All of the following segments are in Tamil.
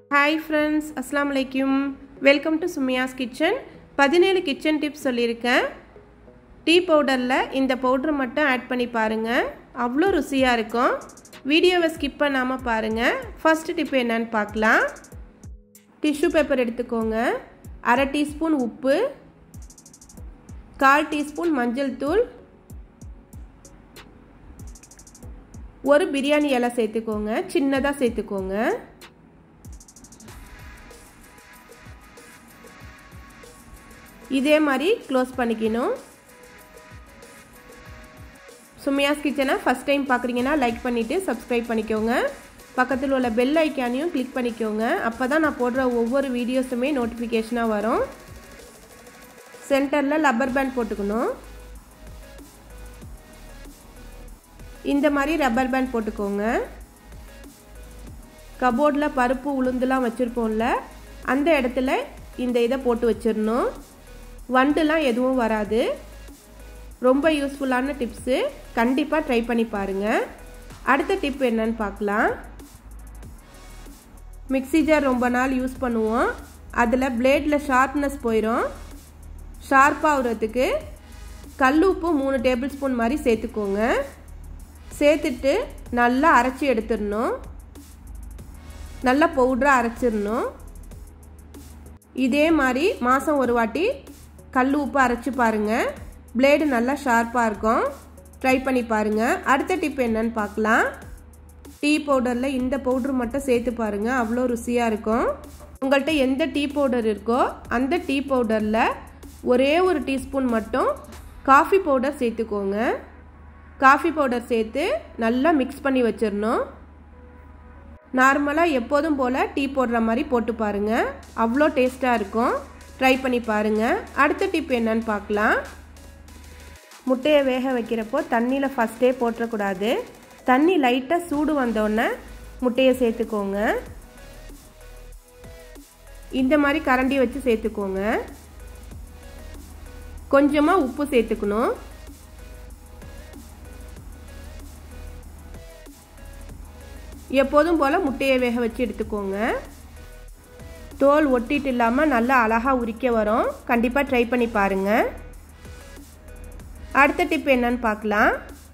ஹாய் ஃப்ரெண்ட்ஸ் அஸ்லாம் வலைக்கும் வெல்கம் டு சுமியாஸ் கிச்சன் பதினேழு கிச்சன் டிப்ஸ் சொல்லியிருக்கேன் டீ பவுடரில் இந்த பவுட்ரு மட்டும் ஆட் பண்ணி பாருங்கள் அவ்வளோ ருசியாக இருக்கும் வீடியோவை ஸ்கிப் பண்ணாமல் பாருங்கள் ஃபஸ்ட்டு டிப் என்னன்னு பார்க்கலாம் டிஷ்யூ பேப்பர் எடுத்துக்கோங்க அரை டீஸ்பூன் உப்பு கால் டீஸ்பூன் மஞ்சள் தூள் ஒரு பிரியாணி இலை சேர்த்துக்கோங்க சின்னதாக சேர்த்துக்கோங்க இதே மாதிரி க்ளோஸ் பண்ணிக்கணும் சுமியாஸ் கிச்சனை ஃபஸ்ட் டைம் பார்க்குறீங்கன்னா லைக் பண்ணிவிட்டு சப்ஸ்கிரைப் பண்ணிக்கோங்க பக்கத்தில் உள்ள பெல் ஐக்கானையும் கிளிக் பண்ணிக்கோங்க அப்போ தான் நான் போடுற ஒவ்வொரு வீடியோஸுமே நோட்டிஃபிகேஷனாக வரும் சென்டரில் லப்பர் பேண்ட் போட்டுக்கணும் இந்த மாதிரி ரப்பர் பேண்ட் போட்டுக்கோங்க கபோர்டில் பருப்பு உளுந்துலாம் வச்சுருப்போம்ல அந்த இடத்துல இந்த இதை போட்டு வச்சிடணும் வண்டுலாம் எதுவும் வராது ரொம்ப யூஸ்ஃபுல்லான டிப்ஸு கண்டிப்பாக ட்ரை பண்ணி பாருங்கள் அடுத்த டிப் என்னன்னு பார்க்கலாம் மிக்சி ஜார் ரொம்ப நாள் யூஸ் பண்ணுவோம் அதில் பிளேடில் ஷார்ப்னஸ் போயிடும் ஷார்ப்பாகிறதுக்கு கல் உப்பு மூணு டேபிள் ஸ்பூன் மாதிரி சேர்த்துக்கோங்க சேர்த்துட்டு நல்லா அரைச்சி எடுத்துடணும் நல்லா பவுட்ராக அரைச்சிடணும் இதே மாதிரி மாதம் ஒரு வாட்டி கல் உப்பு அரைச்சி பாருங்கள் பிளேடு நல்லா ஷார்ப்பாக இருக்கும் ட்ரை பண்ணி பாருங்கள் அடுத்த டிப் என்னன்னு பார்க்கலாம் டீ பவுடரில் இந்த பவுட்ரு மட்டும் சேர்த்து பாருங்கள் அவ்வளோ ருசியாக இருக்கும் உங்கள்கிட்ட எந்த டீ பவுடர் இருக்கோ அந்த டீ பவுடரில் ஒரே ஒரு டீஸ்பூன் மட்டும் காஃபி பவுடர் சேர்த்துக்கோங்க காஃபி பவுடர் சேர்த்து நல்லா மிக்ஸ் பண்ணி வச்சிடணும் நார்மலாக எப்போதும் போல் டீ போடுற மாதிரி போட்டு பாருங்கள் அவ்வளோ டேஸ்ட்டாக இருக்கும் ட்ரை பண்ணி பாருங்கள் அடுத்த டிப் என்னன்னு பார்க்கலாம் முட்டையை வேக வைக்கிறப்போ தண்ணியில் ஃபஸ்ட்டே போட்டுறக்கூடாது தண்ணி லைட்டாக சூடு வந்தோடனே முட்டையை சேர்த்துக்கோங்க இந்த மாதிரி கரண்டி வச்சு சேர்த்துக்கோங்க கொஞ்சமாக உப்பு சேர்த்துக்கணும் எப்போதும் போல் முட்டையை வேக வச்சு எடுத்துக்கோங்க தோல் ஒட்டிட்டு இல்லாமல் நல்லா அழகாக உரிக்க வரும் கண்டிப்பாக ட்ரை பண்ணி பாருங்கள் அடுத்த டிப் என்னன்னு பார்க்கலாம்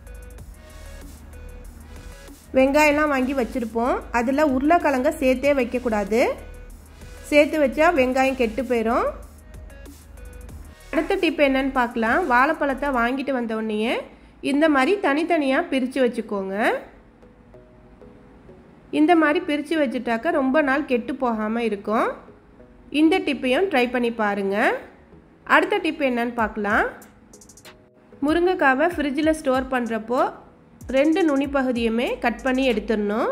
வெங்காயம்லாம் வாங்கி வச்சுருப்போம் அதில் உருளைக்கிழங்க சேர்த்தே வைக்கக்கூடாது சேர்த்து வச்சா வெங்காயம் கெட்டு போயிடும் அடுத்த டிப் என்னன்னு பார்க்கலாம் வாழைப்பழத்தை வாங்கிட்டு வந்தோடனே இந்த மாதிரி தனித்தனியாக பிரித்து வச்சுக்கோங்க இந்த மாதிரி பிரித்து வச்சுட்டாக்க ரொம்ப நாள் கெட்டு போகாமல் இருக்கும் இந்த டிப்பையும் ட்ரை பண்ணி பாருங்கள் அடுத்த டிப் என்னன்னு பார்க்கலாம் முருங்கைக்காவை ஃப்ரிட்ஜில் ஸ்டோர் பண்ணுறப்போ ரெண்டு நுனி பகுதியுமே கட் பண்ணி எடுத்துடணும்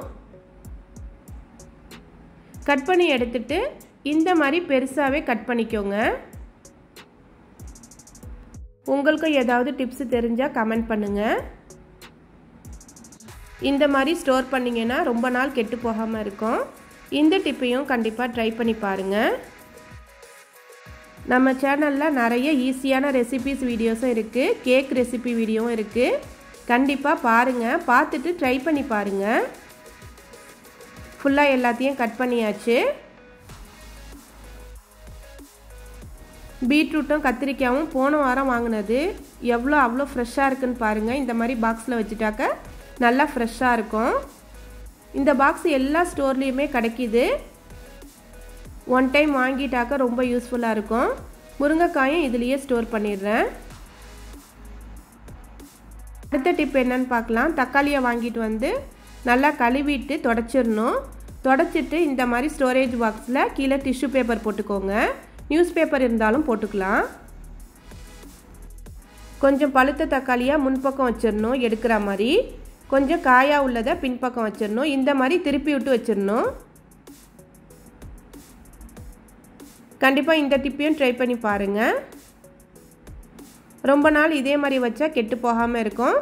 கட் பண்ணி எடுத்துட்டு இந்த மாதிரி பெருசாகவே கட் பண்ணிக்கோங்க உங்களுக்கும் ஏதாவது டிப்ஸ் தெரிஞ்சால் கமெண்ட் பண்ணுங்கள் இந்த மாதிரி ஸ்டோர் பண்ணிங்கன்னா ரொம்ப நாள் கெட்டு போகாமல் இருக்கும் இந்த டிப்பையும் கண்டிப்பாக ட்ரை பண்ணி பாருங்கள் நம்ம சேனலில் நிறைய ஈஸியான ரெசிபிஸ் வீடியோஸும் இருக்குது கேக் ரெசிபி வீடியோவும் இருக்குது கண்டிப்பாக பாருங்கள் பார்த்துட்டு ட்ரை பண்ணி பாருங்கள் ஃபுல்லாக எல்லாத்தையும் கட் பண்ணியாச்சு பீட்ரூட்டும் கத்திரிக்காயும் போன வாரம் வாங்கினது எவ்வளோ அவ்வளோ ஃப்ரெஷ்ஷாக இருக்குன்னு பாருங்கள் இந்த மாதிரி பாக்ஸில் வச்சுட்டாக்க நல்லா ஃப்ரெஷ்ஷாக இருக்கும் இந்த பாக்ஸ் எல்லா ஸ்டோர்லேயுமே கிடைக்கிது ஒன் டைம் வாங்கிட்டாக்க ரொம்ப யூஸ்ஃபுல்லாக இருக்கும் முருங்கைக்காயும் இதுலேயே ஸ்டோர் பண்ணிடுறேன் அடுத்த டிப் என்னன்னு பார்க்கலாம் தக்காளியை வாங்கிட்டு வந்து நல்லா கழுவிட்டு தொடச்சிடணும் தொடச்சிட்டு இந்த மாதிரி ஸ்டோரேஜ் பாக்ஸில் கீழே டிஷ்யூ பேப்பர் போட்டுக்கோங்க நியூஸ் பேப்பர் இருந்தாலும் போட்டுக்கலாம் கொஞ்சம் பழுத்த தக்காளியாக முன்பக்கம் வச்சிடணும் எடுக்கிற மாதிரி கொஞ்சம் காயாக உள்ளதை பின்பக்கம் வச்சிடணும் இந்த மாதிரி திருப்பி விட்டு வச்சிடணும் கண்டிப்பாக இந்த டிப்பையும் ட்ரை பண்ணி பாருங்கள் ரொம்ப நாள் இதே மாதிரி வச்சா கெட்டு போகாமல் இருக்கும்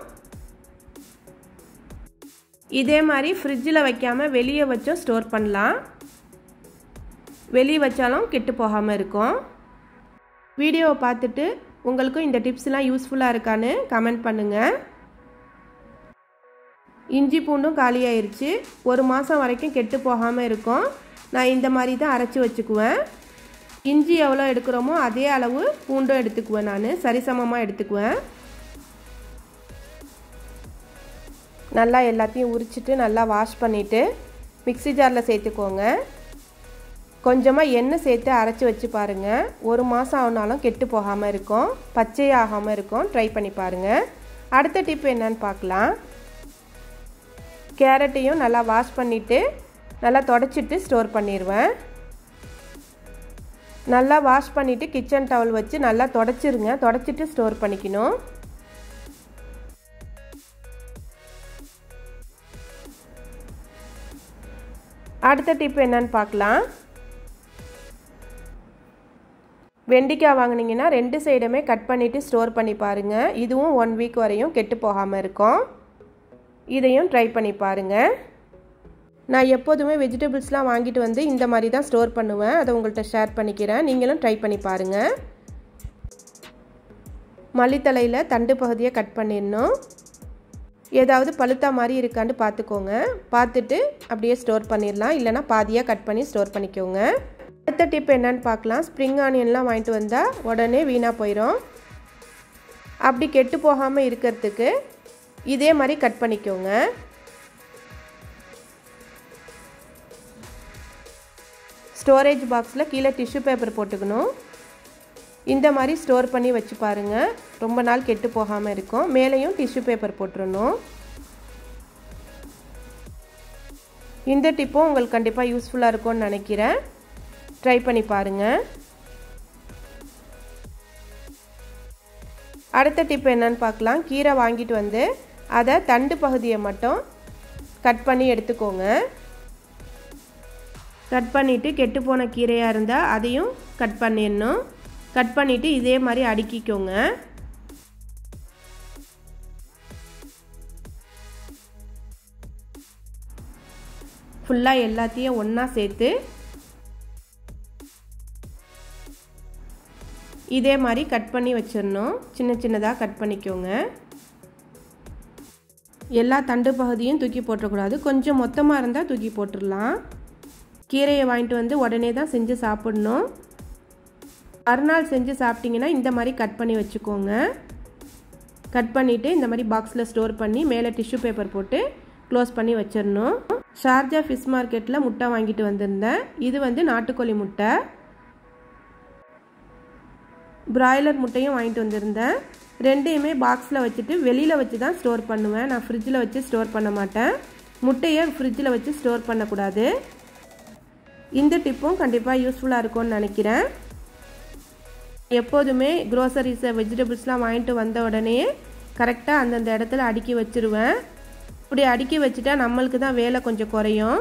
இதே மாதிரி ஃப்ரிட்ஜில் வைக்காமல் வெளியே வச்சும் ஸ்டோர் பண்ணலாம் வெளியே வச்சாலும் கெட்டு போகாமல் இருக்கும் வீடியோவை பார்த்துட்டு உங்களுக்கும் இந்த டிப்ஸ்லாம் யூஸ்ஃபுல்லாக இருக்கான்னு கமெண்ட் பண்ணுங்கள் இஞ்சி பூண்டும் காலியாயிருச்சு ஒரு மாதம் வரைக்கும் கெட்டு போகாமல் இருக்கும் நான் இந்த மாதிரி தான் அரைச்சி வச்சுக்குவேன் இஞ்சி எவ்வளோ எடுக்கிறோமோ அதே அளவு பூண்டும் எடுத்துக்குவேன் நான் சரிசமமாக எடுத்துக்குவேன் நல்லா எல்லாத்தையும் உரிச்சிட்டு நல்லா வாஷ் பண்ணிவிட்டு மிக்சி ஜாரில் சேர்த்துக்கோங்க கொஞ்சமாக எண்ணெய் சேர்த்து அரைச்சி வச்சு பாருங்கள் ஒரு மாதம் ஆனாலும் கெட்டு போகாமல் இருக்கும் பச்சையாகாமல் இருக்கும் ட்ரை பண்ணி பாருங்கள் அடுத்த டிப் என்னன்னு பார்க்கலாம் கேரட்டையும் நல்லா வாஷ் பண்ணிவிட்டு நல்லா தொடச்சிட்டு ஸ்டோர் பண்ணிடுவேன் நல்லா வாஷ் பண்ணிவிட்டு கிச்சன் டவல் வச்சு நல்லா தொடச்சிருங்க தொடச்சிட்டு ஸ்டோர் பண்ணிக்கணும் அடுத்த டிப் என்னன்னு பார்க்கலாம் வெண்டிக்காய் வாங்கினீங்கன்னா ரெண்டு சைடுமே கட் பண்ணிவிட்டு ஸ்டோர் பண்ணி பாருங்கள் இதுவும் ஒன் வீக் வரையும் கெட்டு போகாமல் இருக்கும் இதையும் ட்ரை பண்ணி பாருங்கள் நான் எப்போதுமே வெஜிடபிள்ஸ்லாம் வாங்கிட்டு வந்து இந்த மாதிரி தான் ஸ்டோர் பண்ணுவேன் அதை உங்கள்கிட்ட ஷேர் பண்ணிக்கிறேன் நீங்களும் ட்ரை பண்ணி பாருங்கள் மல்லித்தலையில் தண்டு பகுதியை கட் பண்ணிடணும் ஏதாவது பழுத்தா மாதிரி இருக்கான்னு பார்த்துக்கோங்க பார்த்துட்டு அப்படியே ஸ்டோர் பண்ணிடலாம் இல்லைனா பாதியாக கட் பண்ணி ஸ்டோர் பண்ணிக்கோங்க அடுத்த டிப் என்னன்னு பார்க்கலாம் ஸ்ப்ரிங் ஆனியன்லாம் வாங்கிட்டு வந்தால் உடனே வீணாக போயிடும் அப்படி கெட்டு போகாமல் இருக்கிறதுக்கு இதே மாதிரி கட் பண்ணிக்கோங்க ஸ்டோரேஜ் பாக்ஸில் கீழே டிஷ்யூ பேப்பர் போட்டுக்கணும் இந்த மாதிரி ஸ்டோர் பண்ணி வச்சு பாருங்கள் ரொம்ப நாள் கெட்டு போகாமல் இருக்கும் மேலேயும் டிஷ்யூ பேப்பர் போட்டுருணும் இந்த டிப்பும் உங்களுக்கு கண்டிப்பாக யூஸ்ஃபுல்லாக இருக்கும்னு நினைக்கிறேன் ட்ரை பண்ணி பாருங்கள் அடுத்த டிப் என்னன்னு பார்க்கலாம் கீரை வாங்கிட்டு வந்து அதை தண்டு பகுதியை மட்டும் கட் பண்ணி எடுத்துக்கோங்க கட் பண்ணிவிட்டு கெட்டு போன கீரையாக இருந்தால் அதையும் கட் பண்ணிடணும் கட் பண்ணிவிட்டு இதே மாதிரி அடுக்கிக்கோங்க ஃபுல்லாக எல்லாத்தையும் ஒன்றா சேர்த்து இதே மாதிரி கட் பண்ணி வச்சிடணும் சின்ன சின்னதாக கட் பண்ணிக்கோங்க எல்லா தண்டு பகுதியும் தூக்கி போட்டுறக்கூடாது கொஞ்சம் மொத்தமாக இருந்தால் தூக்கி போட்டுடலாம் கீரையை வாங்கிட்டு வந்து உடனே தான் செஞ்சு சாப்பிடணும் மறுநாள் செஞ்சு சாப்பிட்டிங்கன்னா இந்த மாதிரி கட் பண்ணி வச்சுக்கோங்க கட் பண்ணிவிட்டு இந்த மாதிரி பாக்ஸில் ஸ்டோர் பண்ணி மேலே டிஷ்யூ பேப்பர் போட்டு க்ளோஸ் பண்ணி வச்சிடணும் ஷார்ஜா ஃபிஷ் மார்க்கெட்டில் முட்டை வாங்கிட்டு வந்திருந்தேன் இது வந்து நாட்டுக்கோழி முட்டை பிராய்லர் முட்டையும் வாங்கிட்டு வந்திருந்தேன் ரெண்டையுமே பாக்ஸில் வச்சுட்டு வெளியில் வச்சு தான் ஸ்டோர் பண்ணுவேன் நான் ஃப்ரிட்ஜில் வச்சு ஸ்டோர் பண்ண மாட்டேன் முட்டையை ஃப்ரிட்ஜில் வச்சு ஸ்டோர் பண்ணக்கூடாது இந்த டிப்பும் கண்டிப்பாக யூஸ்ஃபுல்லாக இருக்கும்னு நினைக்கிறேன் எப்போதுமே க்ரோசரிஸை வெஜிடபிள்ஸ்லாம் வாங்கிட்டு வந்த உடனே கரெக்டாக அந்தந்த இடத்துல அடுக்கி வச்சுருவேன் இப்படி அடுக்கி வச்சுட்டா நம்மளுக்கு தான் வேலை கொஞ்சம் குறையும்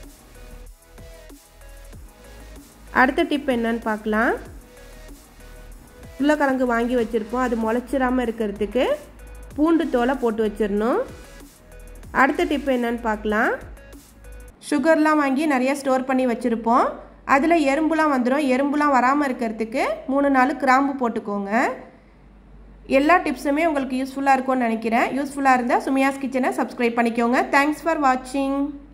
அடுத்த டிப் என்னன்னு பார்க்கலாம் உருளைக்கிழங்கு வாங்கி வச்சுருப்போம் அது முளைச்சிடாமல் இருக்கிறதுக்கு பூண்டு தோலை போட்டு வச்சிடணும் அடுத்த டிப் என்னன்னு பார்க்கலாம் சுகர்லாம் வாங்கி நிறைய ஸ்டோர் பண்ணி வச்சுருப்போம் அதில் எறும்புலாம் வந்துடும் எறும்புலாம் வராமல் இருக்கிறதுக்கு மூணு நாள் கிராம்பு போட்டுக்கோங்க எல்லா டிப்ஸுமே உங்களுக்கு யூஸ்ஃபுல்லாக இருக்கும்னு நினைக்கிறேன் யூஸ்ஃபுல்லாக இருந்தால் சுமியாஸ் கிச்சனை சப்ஸ்கிரைப் பண்ணிக்கோங்க தேங்க்ஸ் ஃபார் வாட்சிங்